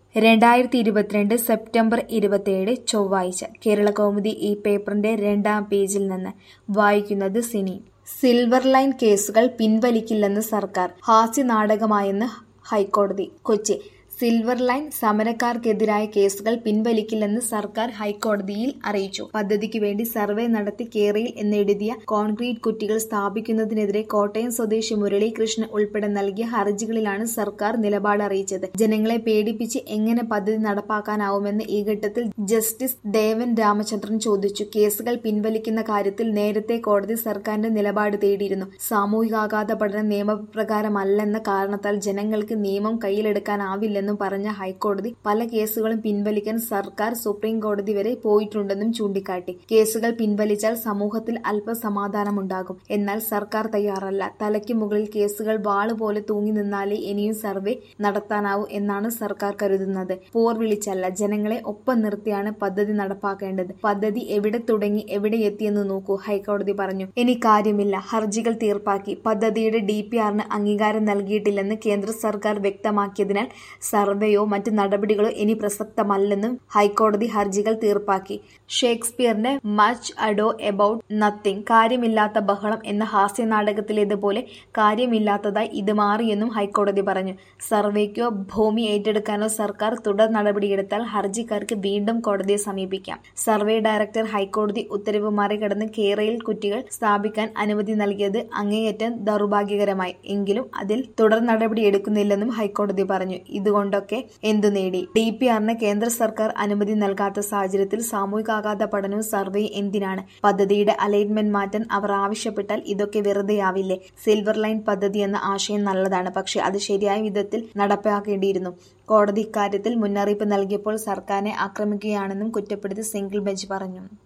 രണ്ടായിരത്തി ഇരുപത്തിരണ്ട് സെപ്റ്റംബർ ഇരുപത്തിയേഴ് ചൊവ്വാഴ്ച കേരളകൗമുദി ഈ പേപ്പറിന്റെ രണ്ടാം പേജിൽ നിന്ന് വായിക്കുന്നത് സിനി സിൽവർ ലൈൻ കേസുകൾ പിൻവലിക്കില്ലെന്ന് സർക്കാർ ഹാസ്യനാടകമായെന്ന് ഹൈക്കോടതി കൊച്ചി സിൽവർ ലൈൻ സമരക്കാർക്കെതിരായ കേസുകൾ പിൻവലിക്കില്ലെന്ന് സർക്കാർ ഹൈക്കോടതിയിൽ അറിയിച്ചു പദ്ധതിക്ക് വേണ്ടി സർവേ നടത്തി കേരയിൽ എന്നെഴുതിയ കോൺക്രീറ്റ് കുറ്റികൾ സ്ഥാപിക്കുന്നതിനെതിരെ കോട്ടയം സ്വദേശി മുരളീകൃഷ്ണൻ ഉൾപ്പെടെ നൽകിയ ഹർജികളിലാണ് സർക്കാർ നിലപാട് അറിയിച്ചത് ജനങ്ങളെ പേടിപ്പിച്ച് എങ്ങനെ പദ്ധതി നടപ്പാക്കാനാവുമെന്ന് ഈ ഘട്ടത്തിൽ ജസ്റ്റിസ് ദേവൻ രാമചന്ദ്രൻ ചോദിച്ചു കേസുകൾ പിൻവലിക്കുന്ന കാര്യത്തിൽ നേരത്തെ കോടതി സർക്കാരിന്റെ നിലപാട് തേടിയിരുന്നു സാമൂഹികാഘാത പഠനം നിയമപ്രകാരമല്ലെന്ന കാരണത്താൽ ജനങ്ങൾക്ക് നിയമം കയ്യിലെടുക്കാനാവില്ലെന്നും പറഞ്ഞ ഹൈക്കോടതി പല കേസുകളും പിൻവലിക്കാൻ സർക്കാർ സുപ്രീം കോടതി വരെ പോയിട്ടുണ്ടെന്നും ചൂണ്ടിക്കാട്ടി കേസുകൾ പിൻവലിച്ചാൽ സമൂഹത്തിൽ അല്പസമാധാനമുണ്ടാകും എന്നാൽ സർക്കാർ തയ്യാറല്ല തലയ്ക്ക് മുകളിൽ കേസുകൾ വാള് പോലെ തൂങ്ങി നിന്നാലേ ഇനിയും സർവേ നടത്താനാവൂ എന്നാണ് സർക്കാർ കരുതുന്നത് പോർ വിളിച്ചല്ല ജനങ്ങളെ ഒപ്പം നിർത്തിയാണ് പദ്ധതി നടപ്പാക്കേണ്ടത് പദ്ധതി എവിടെ തുടങ്ങി എവിടെ എത്തിയെന്ന് നോക്കൂ ഹൈക്കോടതി പറഞ്ഞു ഇനി കാര്യമില്ല ഹർജികൾ തീർപ്പാക്കി പദ്ധതിയുടെ ഡി പി ആറിന് അംഗീകാരം നൽകിയിട്ടില്ലെന്ന് കേന്ദ്ര സർക്കാർ വ്യക്തമാക്കിയതിനാൽ സർവേയോ മറ്റ് നടപടികളോ ഇനി പ്രസക്തമല്ലെന്നും ഹൈക്കോടതി ഹർജികൾ തീർപ്പാക്കി ഷേക്സ്പിയറിന്റെ മച്ച് അഡോ എബൌട്ട് നത്തിങ് കാര്യമില്ലാത്ത ബഹളം എന്ന ഹാസ്യനാടകത്തിലേതുപോലെ കാര്യമില്ലാത്തതായി ഇത് മാറിയെന്നും ഹൈക്കോടതി പറഞ്ഞു സർവേക്കോ ഭൂമി ഏറ്റെടുക്കാനോ സർക്കാർ തുടർ നടപടിയെടുത്താൽ ഹർജിക്കാർക്ക് വീണ്ടും കോടതിയെ സമീപിക്കാം സർവേ ഡയറക്ടർ ഹൈക്കോടതി ഉത്തരവ് മറികടന്ന് കേരയിൽ കുറ്റികൾ സ്ഥാപിക്കാൻ അനുമതി നൽകിയത് അങ്ങേയറ്റം ദൗർഭാഗ്യകരമായി എങ്കിലും അതിൽ തുടർ നടപടി എടുക്കുന്നില്ലെന്നും ഹൈക്കോടതി പറഞ്ഞു ഇതുകൊണ്ടൊക്കെ എന്തു നേടി ഡി പി ആറിന് കേന്ദ്ര സർക്കാർ അനുമതി നൽകാത്ത സാഹചര്യത്തിൽ സാമൂഹികാഘാത പഠനവും സർവേയും എന്തിനാണ് പദ്ധതിയുടെ അലൈൻമെന്റ് മാറ്റാൻ അവർ ആവശ്യപ്പെട്ടാൽ ഇതൊക്കെ വെറുതെയാവില്ലേ സിൽവർ ലൈൻ പദ്ധതി എന്ന ആശയം നല്ലതാണ് പക്ഷേ അത് ശരിയായ വിധത്തിൽ നടപ്പാക്കേണ്ടിയിരുന്നു കോടതി ഇക്കാര്യത്തിൽ മുന്നറിയിപ്പ് നൽകിയപ്പോൾ സർക്കാരിനെ ആക്രമിക്കുകയാണെന്നും കുറ്റപ്പെടുത്തി സിംഗിൾ ബെഞ്ച് പറഞ്ഞു